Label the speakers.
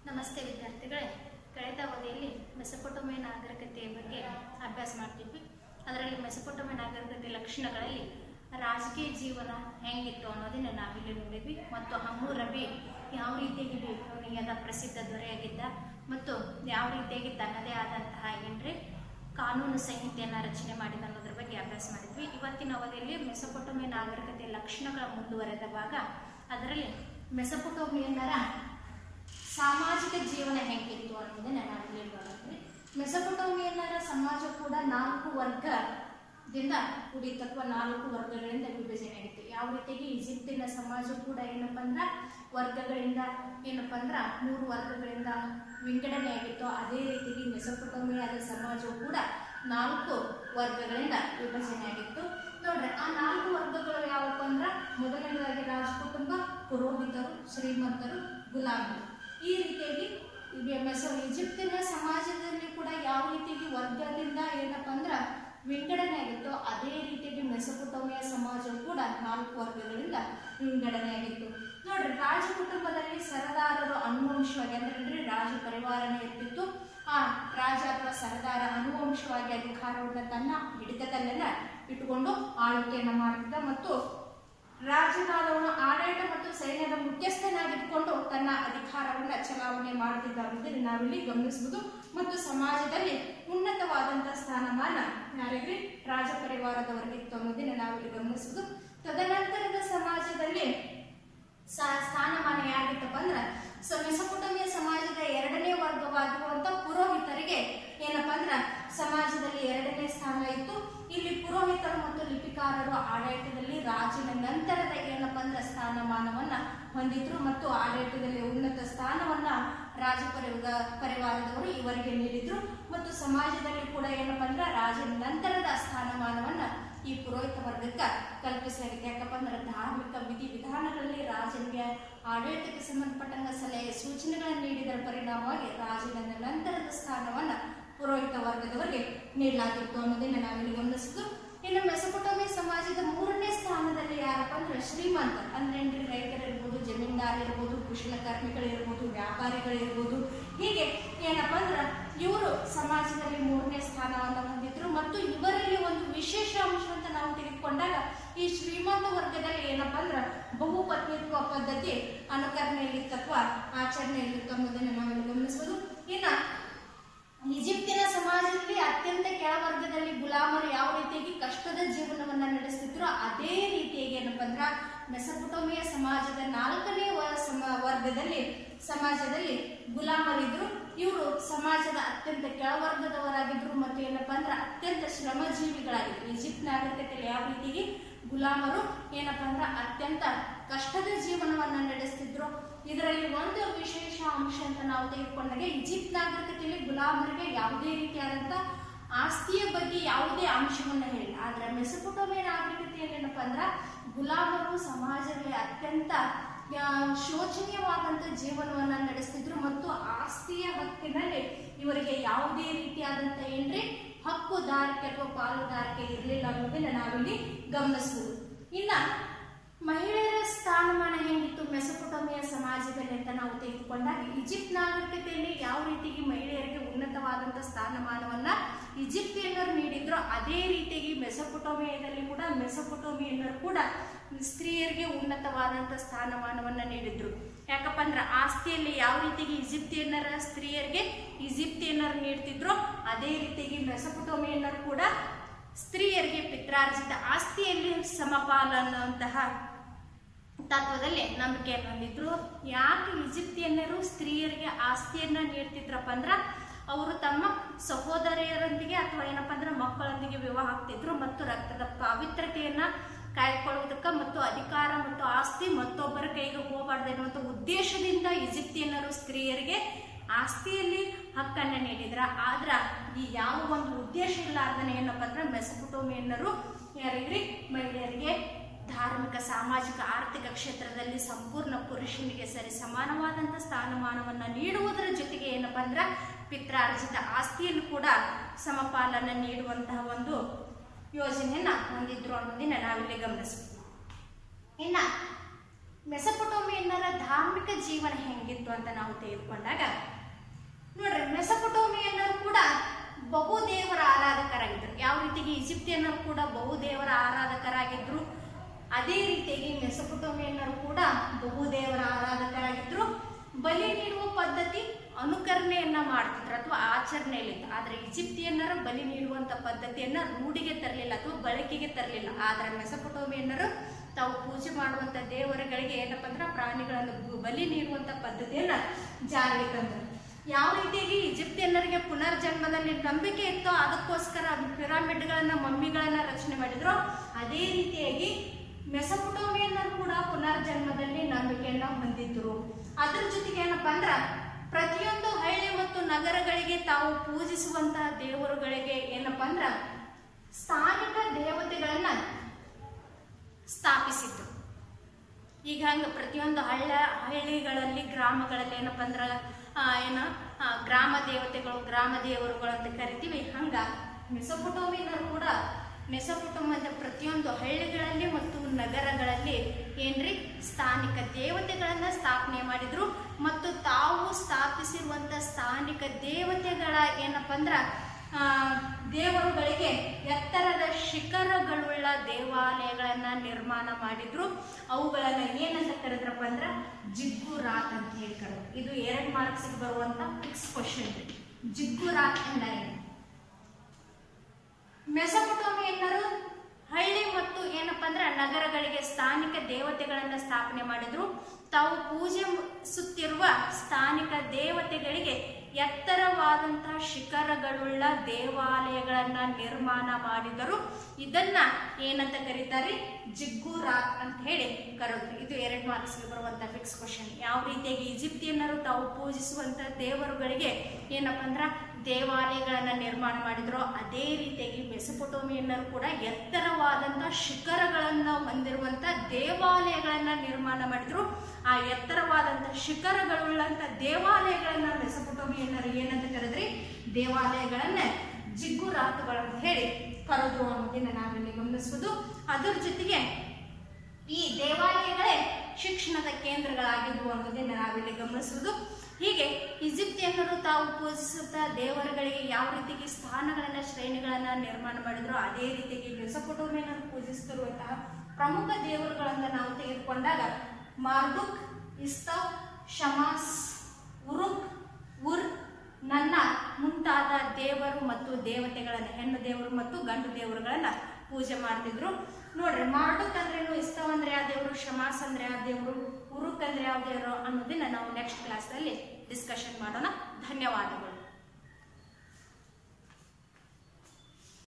Speaker 1: ನಮಸ್ತೆ ವಿದ್ಯಾರ್ಥಿಗಳೇ ಕಳೆದ ಅವಧಿಯಲ್ಲಿ ಮೆಸಪೊಟೋಮಿಯ ನಾಗರಿಕತೆಯ ಬಗ್ಗೆ ಅಭ್ಯಾಸ ಮಾಡ್ತಿದ್ವಿ ಅದರಲ್ಲಿ ಮೆಸಪೊಟೋಮಿಯ ನಾಗರಿಕತೆ ಲಕ್ಷಣಗಳಲ್ಲಿ ರಾಜಕೀಯ ಜೀವನ ಹೆಂಗಿತ್ತು ಅನ್ನೋದನ್ನ ನಾವಿಲ್ಲಿ ನೋಡಿದ್ವಿ ಮತ್ತು ಹಮ್ಮುರಬಿ ಯಾವ ರೀತಿಯಾಗಿ ಅವನಿಗೆ ಪ್ರಸಿದ್ಧ ದೊರೆಯಾಗಿದ್ದ ಮತ್ತು ಯಾವ ರೀತಿಯಾಗಿ ತನ್ನದೇ ಆದಂತಹ ಏನ್ರಿ ಕಾನೂನು ಸಂಹಿತೆಯನ್ನು ರಚನೆ ಮಾಡಿದ ಅನ್ನೋದ್ರ ಬಗ್ಗೆ ಅಭ್ಯಾಸ ಮಾಡಿದ್ವಿ ಇವತ್ತಿನ ಅವಧಿಯಲ್ಲಿ ಮೆಸೊಪೊಟೋಮಿಯ ನಾಗರಿಕತೆಯ ಲಕ್ಷಣಗಳ ಮುಂದುವರೆದ ಭಾಗ ಅದರಲ್ಲಿ ಮೆಸೊಪೊಟೋಮಿಯನ್ನರ ಸಾಮಾಜಿಕ ಜೀವನ ಹೆಂಗಿತ್ತು ಅನ್ನೋದನ್ನ ನಾವು ಇಲ್ಲಿ ನೋಡಿದ್ವಿ ಮೆಸೊಪೊಟೋಮಿಯನ್ನರ ಸಮಾಜ ಕೂಡ ನಾಲ್ಕು ವರ್ಗದಿಂದ ಕೂಡಿತ್ತು ಅಥವಾ ನಾಲ್ಕು ವರ್ಗಗಳಿಂದ ವಿಭಜನೆ ಆಗಿತ್ತು ಯಾವ ರೀತಿಯಾಗಿ ಈಜಿಪ್ಟಿನ ಸಮಾಜ ಕೂಡ ಏನಪ್ಪ ಅಂದ್ರ ವರ್ಗಗಳಿಂದ ಏನಪ್ಪ ಅಂದ್ರ ಮೂರು ವರ್ಗಗಳಿಂದ ವಿಂಗಡಣೆ ಆಗಿತ್ತು ಅದೇ ರೀತಿಯಾಗಿ ಮೆಸೊಪೊಟೋಮಿಯಾದ ಸಮಾಜವು ಕೂಡ ನಾಲ್ಕು ವರ್ಗಗಳಿಂದ ವಿಭಜನೆ ಆಗಿತ್ತು ನೋಡ್ರಿ ಆ ನಾಲ್ಕು ವರ್ಗಗಳು ಯಾವಪ್ಪ ಅಂದ್ರ ಮೊದಲನೇದಾಗಿ ರಾಜಕುಟುಂಬ ಪುರೋಹಿತರು ಶ್ರೀಮಂತರು ಗುಲಾಮರು ಈ ರೀತಿಯಾಗಿ ಇವೆ- ಮೆಸೊ ಈಜಿಪ್ತಿನ ಸಮಾಜದಲ್ಲಿ ಕೂಡ ಯಾವ ರೀತಿಯಾಗಿ ವರ್ಗದಿಂದ ಏನಪ್ಪ ಅಂದ್ರ ವಿಂಗಡಣೆ ಆಗಿತ್ತು ಅದೇ ರೀತಿಯಾಗಿ ಮೆಸೊಪೊಟೋಮಿಯ ಸಮಾಜವು ಕೂಡ ನಾಲ್ಕು ವರ್ಗಗಳಿಂದ ವಿಂಗಡಣೆ ಆಗಿತ್ತು ನೋಡ್ರಿ ರಾಜ ಕುಟುಂಬದಲ್ಲಿ ಸರದಾರರು ಅನುವಂಶವಾಗಿ ಅಂದ್ರೆ ರಾಜ ಪರಿವಾರನೇ ಇರ್ತಿತ್ತು ಆ ರಾಜ ಅಥವಾ ಸರದಾರ ಅನುವಂಶವಾಗಿ ಅಧಿಕಾರವನ್ನು ತನ್ನ ಹಿಡಿತದಲ್ಲೆಲ್ಲ ಇಟ್ಟುಕೊಂಡು ಆಳ್ವಿಕೆಯನ್ನ ಮಾಡ್ತಿದ್ದ ಮತ್ತು ರಾಜಕಾಲವನ್ನು ಆಡಳಿತ ಮತ್ತು ಸೈನ್ಯದ ಮುಖ್ಯಸ್ಥನಾಗಿದ್ದುಕೊಂಡು ತನ್ನ ಅಧಿಕಾರವನ್ನ ಚಲಾವಣೆ ಮಾಡುತ್ತಿದ್ದ ಅನ್ನೋದನ್ನ ನಾವಿಲ್ಲಿ ಗಮನಿಸಬಹುದು ಮತ್ತು ಸಮಾಜದಲ್ಲಿ ಉನ್ನತವಾದಂತಹ ಸ್ಥಾನಮಾನ ಯಾರಿಗ್ರಿ ರಾಜ ಪರಿವಾರದವರಿಗಿತ್ತು ಅನ್ನೋದನ್ನ ನಾವಿಲ್ಲಿ ಗಮನಿಸಬಹುದು ತದನಂತರದ ಸಮಾಜದಲ್ಲಿ ಸ- ಸ್ಥಾನಮಾನ ಯಾರಿಗಿತ್ತಪ್ಪ ಅಂದ್ರ ಸೊ ಮೆಸೊಪೊಟಮಿಯ ಸಮಾಜದ ಎರಡನೇ ವರ್ಗವಾಗಿರುವಂತ ಪುರೋಹಿತರಿಗೆ ಏನಪ್ಪಾ ಅಂದ್ರ ಸಮಾಜದಲ್ಲಿ ಎರಡನೇ ಸ್ಥಾನ ಇತ್ತು ಇಲ್ಲಿ ಪುರೋಹಿತರು ಮತ್ತು ಲಿಪಿಕಾರರು ಆಡಳಿತದಲ್ಲಿ ರಾಜನ ನಂತರದ ಏನಪ್ಪಾ ಅಂದ್ರ ಸ್ಥಾನಮಾನವನ್ನ ಹೊಂದಿದ್ರು ಮತ್ತು ಆಡಳಿತದಲ್ಲಿ ಉನ್ನತ ಸ್ಥಾನವನ್ನ ರಾಜ ಪರಿವ ಪರಿವಾರದವರು ಇವರಿಗೆ ನೀಡಿದ್ರು ಮತ್ತು ಸಮಾಜದಲ್ಲಿ ಕೂಡ ಏನಪ್ಪಾ ಅಂದ್ರ ರಾಜನ ನಂತರದ ಸ್ಥಾನಮಾನವನ್ನ ಈ ಪುರೋಹಿತ ವರ್ಗಕ್ಕೆ ಕಲ್ಪಿಸಲಾಗಿದೆ ಯಾಕಪ್ಪ ಅಂದ್ರೆ ಧಾರ್ಮಿಕ ವಿಧಿ ವಿಧಾನಗಳಲ್ಲಿ ರಾಜನಿಗೆ ಆಡಳಿತಕ್ಕೆ ಸಂಬಂಧಪಟ್ಟಂಗ ಸಲಹೆ ಸೂಚನೆಗಳನ್ನು ನೀಡಿದರ ಪರಿಣಾಮವಾಗಿ ರಾಜನ ನಂತರದ ಸ್ಥಾನವನ್ನ ಪುರೋಹಿತ ವರ್ಗದವರಿಗೆ ನೀಡಲಾಗಿತ್ತು ಅನ್ನೋದನ್ನ ನಾವಿಲ್ಲಿ ಗಮನಿಸಿದ್ದು ಇನ್ನು ಮೆಸೊಪೊಟೋಮಿಯ ಸಮಾಜದ ಮೂರನೇ ಸ್ಥಾನದಲ್ಲಿ ಯಾರಪ್ಪ ಅಂದ್ರೆ ಶ್ರೀಮಂತ ಅಂದ್ರೆ ಏನ್ರಿ ರೈತರಿರ್ಬೋದು ಜಮೀನ್ದಾರ್ ಇರ್ಬೋದು ಕುಶಲಕರ್ಮಿಗಳಿರ್ಬೋದು ವ್ಯಾಪಾರಿಗಳಿರ್ಬೋದು ಹೀಗೆ ಏನಪ್ಪ ಅಂದ್ರ ಇವರು ಸಮಾಜದಲ್ಲಿ ಮೂರನೇ ಸ್ಥಾನವನ್ನು ಹೊಂದಿದ್ರು ಮತ್ತು ಇವರಲ್ಲಿ ಒಂದು ವಿಶೇಷ ಅಂಶ ಅಂತ ನಾವು ತೆಗೆದುಕೊಂಡಾಗ ಈ ಶ್ರೀಮಂತ ವರ್ಗದಲ್ಲಿ ಏನಪ್ಪ ಅಂದ್ರ ಬಹುಪತ್ನಿತ್ವ ಪದ್ಧತಿ ಅನುಕರಣೆಯಲ್ಲಿತ್ತು ಅಥವಾ ಆಚರಣೆಯಲ್ಲಿತ್ತು ಅನ್ನೋದನ್ನ ನಾವಿಲ್ಲಿ ಗಮನಿಸಬಹುದು ಇನ್ನ ಈಜಿಪ್ತಿನ ಸಮಾಜದಲ್ಲಿ ಅತ್ಯಂತ ಕೆಳವರ್ಗದಲ್ಲಿ ಗುಲಾಮರು ಯಾವ ರೀತಿಯಾಗಿ ಕಷ್ಟದ ಜೀವನವನ್ನ ನಡೆಸ್ತಿದ್ರು ಅದೇ ರೀತಿಯಾಗಿ ಏನಪ್ಪ ಅಂದ್ರ ಮೆಸಪೊಟೋಮಿಯ ಸಮಾಜದ ನಾಲ್ಕನೇ ವ- ಸಮ- ವರ್ಗದಲ್ಲಿ ಸಮಾಜದಲ್ಲಿ ಗುಲಾಮರಿದ್ರು ಇವರು ಸಮಾಜದ ಅತ್ಯಂತ ಕೆಳವರ್ಗದವರಾಗಿದ್ರು ಮತ್ತು ಏನಪ್ಪಾ ಅಂದ್ರ ಅತ್ಯಂತ ಶ್ರಮಜೀವಿಗಳಾಗಿದ್ರು ಈಜಿಪ್ಟ್ ನಾಗರಿಕತೆಯಲ್ಲಿ ಯಾವ ರೀತಿಯಾಗಿ ಗುಲಾಮರು ಏನಪ್ಪಾ ಅಂದ್ರ ಅತ್ಯಂತ ಕಷ್ಟದ ಜೀವನವನ್ನ ನಡೆಸ್ತಿದ್ರು ಇದರಲ್ಲಿ ಒಂದು ವಿಶೇಷ ಅಂಶ ಅಂತ ನಾವು ತೆಗೆದುಕೊಂಡಾಗ ಈಜಿಪ್ಟ್ ನಾಗರಿಕತೆಯಲ್ಲಿ ಗುಲಾಮರಿಗೆ ಯಾವುದೇ ರೀತಿಯಾದಂತ ಆಸ್ತಿಯ ಬಗ್ಗೆ ಯಾವುದೇ ಅಂಶವನ್ನ ಹೇಳಿಲ್ಲ ಆದ್ರೆ ಮೆಸಪೊಟೋಮಿಯ ನಾಗರಿಕತೆಯಲ್ಲಿ ಏನಪ್ಪಾ ಅಂದ್ರ ಗುಲಾಮರು ಸಮಾಜದಲ್ಲಿ ಅತ್ಯಂತ ಆ, ಶೋಚನೀಯವಾದಂತ ಜೀವನವನ್ನ ನಡೆಸ್ತಿದ್ರು ಮತ್ತು ಆಸ್ತಿಯ ಹಕ್ಕಿನಲ್ಲಿ ಇವರಿಗೆ ಯಾವುದೇ ರೀತಿಯಾದಂತ ಏನ್ರಿ ಹಕ್ಕುದಾರಿಕೆ ಅಥವಾ ಪಾಲುದಾರಿಕೆ ಇರಲಿಲ್ಲ ಅನ್ನೋದನ್ನ ನಾವಿಲ್ಲಿ ಗಮನಿಸಬಹುದು ಇನ್ನ ಮಹಿಳೆಯರ ಸ್ಥಾನಮಾನ ಹೆಂಗಿತ್ತು ಮೆಸೊಪೊಟೋಮಿಯ ಸಮಾಜದಲ್ಲಿ ಅಂತ ನಾವು ತೆಗೆದುಕೊಂಡಾಗ ಈಜಿಪ್ಟ್ ನಾಗರಿಕತೆಯಲ್ಲಿ ಯಾವ ರೀತಿಯಾಗಿ ಮಹಿಳೆಯರಿಗೆ ಉನ್ನತವಾದಂತಹ ಸ್ಥಾನಮಾನವನ್ನ ಈಜಿಪ್ಟಿಯನ್ನರು ನೀಡಿದ್ರು ಅದೇ ರೀತಿಯಾಗಿ ಮೆಸೊಪೊಟೋಮಿಯಾದಲ್ಲಿ ಕೂಡ ಮೆಸೊಪೊಟೋಮಿಯನ್ನರು ಕೂಡ ಸ್ತ್ರೀಯರಿಗೆ ಉನ್ನತವಾದಂತ ಸ್ಥಾನಮಾನವನ್ನ ನೀಡಿದ್ರು ಯಾಕಪ್ಪ ಅಂದ್ರೆ ಆಸ್ತಿಯಲ್ಲಿ ಯಾವ ರೀತಿಯಾಗಿ ಈಜಿಪ್ತಿಯನ್ನರ ಸ್ತ್ರೀಯರಿಗೆ ಈಜಿಪ್ತಿಯನ್ನರು ನೀಡ್ತಿದ್ರು ಅದೇ ರೀತಿಯಾಗಿ ಮೆಸೊಪೊಟೋಮಿಯನ್ನರು ಕೂಡ ಸ್ತ್ರೀಯರಿಗೆ ಪಿತ್ರಾರ್ಜಿತ ಆಸ್ತಿಯಲ್ಲಿ ಸಮಪಾಲ ಅನ್ನುವಂತಹ ತತ್ವದಲ್ಲಿ ನಂಬಿಕೆಯನ್ನು ಹೊಂದಿದ್ರು ಯಾಕೆ ಈಜಿಪ್ತಿಯನ್ನರು ಸ್ತ್ರೀಯರಿಗೆ ಆಸ್ತಿಯನ್ನ ನೀಡ್ತಿದ್ರಪ್ಪ ಅಂದ್ರ ಅವರು ತಮ್ಮ ಸಹೋದರಿಯರೊಂದಿಗೆ ಅಥವಾ ಏನಪ್ಪಾ ಅಂದ್ರೆ ಮಕ್ಕಳೊಂದಿಗೆ ವಿವಾಹ ಆಗ್ತಿದ್ರು ಮತ್ತು ರಕ್ತದ ಪಾವಿತ್ರತೆಯನ್ನ ಕಾಯ್ಕೊಳ್ಳುವುದಕ್ಕೆ ಮತ್ತು ಅಧಿಕಾರ ಮತ್ತು ಆಸ್ತಿ ಮತ್ತೊಬ್ಬರ ಕೈಗೆ ಹೋಗಬಾರ್ದು ಎನ್ನುವಂಥ ಉದ್ದೇಶದಿಂದ ಈಜಿಪ್ತಿಯನ್ನರು ಸ್ತ್ರೀಯರಿಗೆ ಆಸ್ತಿಯಲ್ಲಿ ಹಕ್ಕನ್ನ ನೀಡಿದ್ರ ಆದ್ರ ಈ ಯಾವ ಒಂದು ಉದ್ದೇಶ ಇಲ್ಲಾರ್ದನೆ ಏನಪ್ಪ ಅಂದ್ರೆ ಮೆಸಪುಟೋಮಿಯನ್ನರು ಯಾರಿಗ್ರಿ ಮಹಿಳೆಯರಿಗೆ ಧಾರ್ಮಿಕ ಸಾಮಾಜಿಕ ಆರ್ಥಿಕ ಕ್ಷೇತ್ರದಲ್ಲಿ ಸಂಪೂರ್ಣ ಪುರುಷನಿಗೆ ಸರಿ ಸಮಾನವಾದಂಥ ಸ್ಥಾನಮಾನವನ್ನ ನೀಡುವುದರ ಜೊತೆಗೆ ಏನಪ್ಪಾ ಅಂದ್ರ ಪಿತ್ರಾರ್ಜಿತ ಆಸ್ತಿಯನ್ನು ಕೂಡ ಸಮಪಾಲನ ನೀಡುವಂತಹ ಒಂದು ಯೋಜನೆಯನ್ನ ಹೊಂದಿದ್ರು ಅನ್ನೋದನ್ನ ನಾವಿಲ್ಲಿ ಗಮನಿಸ್ಬೋದು ಇನ್ನ ಮೆಸಪಟೋಮಿಯನ್ನರ ಧಾರ್ಮಿಕ ಜೀವನ ಹೆಂಗಿತ್ತು ಅಂತ ನಾವು ತೆಗೆದುಕೊಂಡಾಗ ನೋಡ್ರಿ ಮೆಸಪಟೋಮಿಯನ್ನರು ಕೂಡ ಬಹುದೇವರ ಆರಾಧಕರಾಗಿದ್ದರು ಯಾವ ರೀತಿಗೆ ಈಜಿಪ್ತಿಯನ್ನರು ಕೂಡ ಬಹುದೇವರ ಆರಾಧಕರಾಗಿದ್ರು ಅದೇ ರೀತಿಯಾಗಿ ಮೆಸಪಟೋಮಿಯನ್ನರು ಕೂಡ ಬಹುದೇವರ ಆರಾಧಕರಾಗಿದ್ರು ಬಲಿ ನೀಡುವ ಪದ್ಧತಿ ಅನುಕರಣೆಯನ್ನ ಮಾಡ್ತಿದ್ರು ಅಥವಾ ಆಚರಣೆಯಲ್ಲಿತ್ತು ಆದ್ರೆ ಈಜಿಪ್ತಿಯನ್ನರು ಬಲಿ ನೀಡುವಂತ ಪದ್ಧತಿಯನ್ನ ರೂಢಿಗೆ ತರಲಿಲ್ಲ ಅಥವಾ ಬಳಕೆಗೆ ತರಲಿಲ್ಲ ಆದ್ರೆ ಮೆಸಪಟೋಮಿಯನ್ನರು ತಾವು ಪೂಜೆ ಮಾಡುವಂತ ದೇವರುಗಳಿಗೆ ಏನಪ್ಪ ಅಂದ್ರೆ ಪ್ರಾಣಿಗಳನ್ನು ಬ- ಬಲಿ ನೀಡುವಂತ ಪದ್ಧತಿಯನ್ನ ಜಾರಿಗೆ ತಂದರು ಯಾವ ರೀತಿಯಾಗಿ ಈಜಿಪ್ತಿಯನ್ನರಿಗೆ ಪುನರ್ಜನ್ಮದಲ್ಲಿ ನಂಬಿಕೆ ಇತ್ತೋ ಅದಕ್ಕೋಸ್ಕರ ಪಿರಾಮಿಡ್ಗಳನ್ನ ಮಮ್ಮಿಗಳನ್ನ ರಚನೆ ಮಾಡಿದ್ರು ಅದೇ ರೀತಿಯಾಗಿ ಮೆಸಪುಟೋಮಿಯನ್ನರು ಕೂಡ ಪುನರ್ಜನ್ಮದಲ್ಲಿ ನಂಬಿಕೆಯನ್ನ ಹೊಂದಿದ್ರು ಅದ್ರ ಜೊತೆಗೆ ಏನಪ್ಪಾ ಅಂದ್ರ ಪ್ರತಿಯೊಂದು ಹಳ್ಳಿ ಮತ್ತು ನಗರಗಳಿಗೆ ತಾವು ಪೂಜಿಸುವಂತಹ ದೇವರುಗಳಿಗೆ ಏನಪ್ಪಾ ಅಂದ್ರ ಸ್ಥಾನಿಕ ದೇವತೆಗಳನ್ನ ಸ್ಥಾಪಿಸಿದ್ರು ಈಗ ಹಂಗ ಪ್ರತಿಯೊಂದು ಹಳ್ಳ ಹಳ್ಳಿಗಳಲ್ಲಿ ಗ್ರಾಮಗಳಲ್ಲಿ ಏನಪ್ಪ ಅಂದ್ರ ಆ, ಏನು ಆ, ಗ್ರಾಮ ದೇವತೆಗಳು ಗ್ರಾಮ ದೇವರುಗಳು ಅಂತ ಕರಿತೀವಿ ಹಂಗ ಮೆಸೊಪೊಟೋಮಿಯನ್ನರು ಕೂಡ ಮೆಸೊಪೊಟೋಮಿಯದ ಪ್ರತಿಯೊಂದು ಹಳ್ಳಿಗಳಲ್ಲಿ ಮತ್ತು ನಗರಗಳಲ್ಲಿ ಏನ್ರಿ ಸ್ಥಾನಿಕ ದೇವತೆಗಳನ್ನ ಸ್ಥಾಪನೆ ಮಾಡಿದ್ರು ಮತ್ತು ತಾವು ಸ್ಥಾಪಿಸಿರುವಂತ ಸ್ಥಾನಿಕ ದೇವತೆಗಳ ಏನಪ್ಪ ಅಂದ್ರ ಆ, ದೇವರುಗಳಿಗೆ ಎತ್ತರದ ಶಿಖರಗಳುಳ್ಳ ದೇವಾಲಯಗಳನ್ನ ನಿರ್ಮಾಣ ಮಾಡಿದ್ರು ಅವುಗಳನ್ನ ಏನಂತ ಕರೆದ್ರಪ್ಪ ಅಂದ್ರ ಜಿಗ್ಗುರಾತ್ ಅಂತ ಹೇಳಿ ಕರೆದ್ರು ಇದು ಎರಡು ಮಾರ್ಕ್ಸ್ ಬರುವಂತ ಫಿಕ್ಸ್ ಕ್ವಶನ್ ಜಿಗ್ಗುರಾತ್ ಎಂದರೇನು ಮೆಸಪೊಟೋಮಿಯನ್ನರು ಹಳ್ಳಿ ಮತ್ತು ಏನಪ್ಪ ಅಂದ್ರೆ ನಗರಗಳಿಗೆ ಸ್ಥಾನಿಕ ದೇವತೆಗಳನ್ನ ಸ್ಥಾಪನೆ ಮಾಡಿದ್ರು ತಾವು ಪೂಜೆ ಸುತ್ತಿರುವ ಸ್ಥಾನಿಕ ದೇವತೆಗಳಿಗೆ ಎತ್ತರವಾದಂತಹ ಶಿಖರಗಳುಳ್ಳ ದೇವಾಲಯಗಳನ್ನ ನಿರ್ಮಾಣ ಮಾಡಿದರು ಇದನ್ನ ಏನಂತ ಕರೀತಾರೆ ಜಿಗ್ಗುರಾತ್ ಅಂತ ಹೇಳಿ ಕರೆದ್ರು ಇದು ಎರಡು ಮಾರ್ಕ್ಸ್ ಬರುವಂತ ಫಿಕ್ಸ್ ಕ್ವಶನ್ ಯಾವ ರೀತಿಯಾಗಿ ಈಜಿಪ್ತಿಯನ್ನರು ತಾವು ಪೂಜಿಸುವಂತ ದೇವರುಗಳಿಗೆ ಏನಪ್ಪ ಅಂದ್ರ ದೇವಾಲಯಗಳನ್ನ ನಿರ್ಮಾಣ ಮಾಡಿದ್ರು ಅದೇ ರೀತಿಯಾಗಿ ಮೆಸಪೊಟೋಮಿಯನ್ನರು ಕೂಡ ಎತ್ತರವಾದಂತ ಶಿಖರಗಳನ್ನ ಹೊಂದಿರುವಂತ ದೇವಾಲಯಗಳನ್ನ ನಿರ್ಮಾಣ ಮಾಡಿದ್ರು ಆ ಎತ್ತರವಾದಂತ ಶಿಖರಗಳುಳ್ಳಂತ ದೇವಾಲಯಗಳನ್ನ ಮೆಸಪೊಟೋಮಿಯನ್ನರು ಏನಂತ ಕರೆದ್ರಿ ದೇವಾಲಯಗಳನ್ನ ಜಿಗ್ಗುರಾತುಗಳು ಅಂತ ಹೇಳಿ ಕರೆದ್ರು ಅನ್ನೋದನ್ನ ನಾವಿಲ್ಲಿ ಗಮನಿಸಬಹುದು ಅದರ ಜೊತೆಗೆ ಈ ದೇವಾಲಯಗಳೇ ಶಿಕ್ಷಣದ ಕೇಂದ್ರಗಳಾಗಿದ್ವು ಅನ್ನೋದನ್ನ ನಾವಿಲ್ಲಿ ಗಮನಿಸುವುದು ಹೀಗೆ ಈಜಿಪ್ತಿಯನ್ನರು ತಾವು ಪೂಜಿಸುತ್ತಾ ದೇವರುಗಳಿಗೆ ಯಾವ ರೀತಿಗೆ ಸ್ಥಾನಗಳನ್ನ ಶ್ರೇಣಿಗಳನ್ನ ನಿರ್ಮಾಣ ಮಾಡಿದ್ರು ಅದೇ ರೀತಿಯಾಗಿ ಮೆಸಪೊಟೋಮಿಯನ್ನರು ಪೂಜಿಸುತ್ತಿರುವಂತಹ ಪ್ರಮುಖ ದೇವರುಗಳನ್ನ ನಾವು ತೆಗೆದುಕೊಂಡಾಗ ಮಾರ್ದುಕ್ ಇಸ್ತವ್ ಶಮಾಸ್ ಉರುಕ್ ಉರ್ ನನ್ನ ಮುಂತಾದ ದೇವರು ಮತ್ತು ದೇವತೆಗಳನ್ನ ಹೆಣ್ಣು ದೇವರು ಮತ್ತು ಗಂಡು ದೇವರುಗಳನ್ನ ಪೂಜೆ ಮಾಡ್ತಿದ್ರು ನೋಡ್ರಿ ಮಾರ್ಡುಕ್ ಅಂದ್ರೇನು ಇಸ್ತವ್ ಅಂದ್ರೆ ಯಾವ ದೇವರು ಶಮಾಸ್ ಅಂದ್ರೆ ಯಾವ ದೇವರು ಉರುಕ್ ಅಂದ್ರೆ ಯಾವ ದೇವರು ಅನ್ನೋದನ್ನ ನಾವು ನೆಕ್ಸ್ಟ್ ಕ್ಲಾಸ್ನಲ್ಲಿ ಡಿಸ್ಕಷನ್ ಮಾಡೋಣ ಧನ್ಯವಾದಗಳು